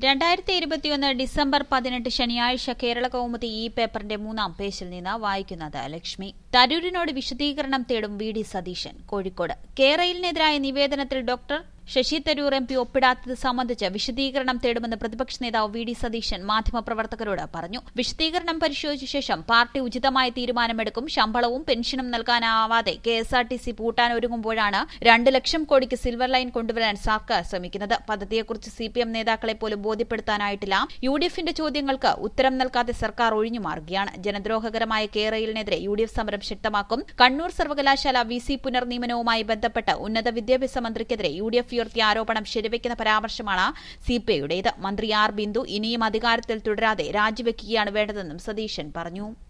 രണ്ടായിരത്തി ഇരുപത്തിയൊന്ന് ഡിസംബർ പതിനെട്ട് ശനിയാഴ്ച കേരള കൗമുദി ഈ പേപ്പറിന്റെ മൂന്നാം പേജിൽ നിന്ന് വായിക്കുന്നത് ലക്ഷ്മി തരൂരിനോട് വിശദീകരണം തേടും വി ഡി സതീശൻ കോഴിക്കോട് കേരളിനെതിരായ നിവേദനത്തിൽ doctor Sasi Tharoor M P ഒപ്പിടാത്തത് സംബന്ധിച്ച് വിശദീകരണം തേടുമെന്ന് പ്രതിപക്ഷ നേതാവ് വി ഡി സതീശൻ മാധ്യമപ്രവർത്തകരോട് പറഞ്ഞു വിശദീകരണം പരിശോധിച്ച ശേഷം പാർട്ടി ഉചിതമായ തീരുമാനമെടുക്കും ശമ്പളവും പെൻഷനും നൽകാനാവാതെ K S R T C പൂട്ടാൻ ഒരുങ്ങുമ്പോഴാണ് രണ്ട് ലക്ഷം കോടിക്ക് സിൽവർ ലൈൻ കൊണ്ടുവരാൻ സർക്കാർ ശ്രമിക്കുന്നത് പദ്ധതിയെക്കുറിച്ച് സി പി എം നേതാക്കളെ പോലും ബോധ്യപ്പെടുത്താനായിട്ടില്ല യു ഡി എഫിന്റെ ചോദ്യങ്ങൾക്ക് ഉത്തരം നൽകാതെ സർക്കാർ ഒഴിഞ്ഞു മാറുകയാണ് ജനദ്രോഹകരമായ കേരളിനെതിരെ യു ഡി എഫ് സമരം ശക്തമാക്കും കണ്ണൂർ സർവകലാശാല വി സി പുനർനിയമനവുമായി ബന്ധപ്പെട്ട് ഉന്നത വിദ്യാഭ്യാസ മന്ത്രിക്കെതിരെ യു ഡി എഫ് ഉയർത്തിയ ആരോപണം ശരിവെക്കുന്ന പരാമർശമാണ് സിപിഐയുടേത് മന്ത്രി ആർ ബിന്ദു ഇനിയും അധികാരത്തിൽ തുടരാതെ രാജിവെക്കുകയാണ് വേണ്ടതെന്നും സതീശൻ പറഞ്ഞു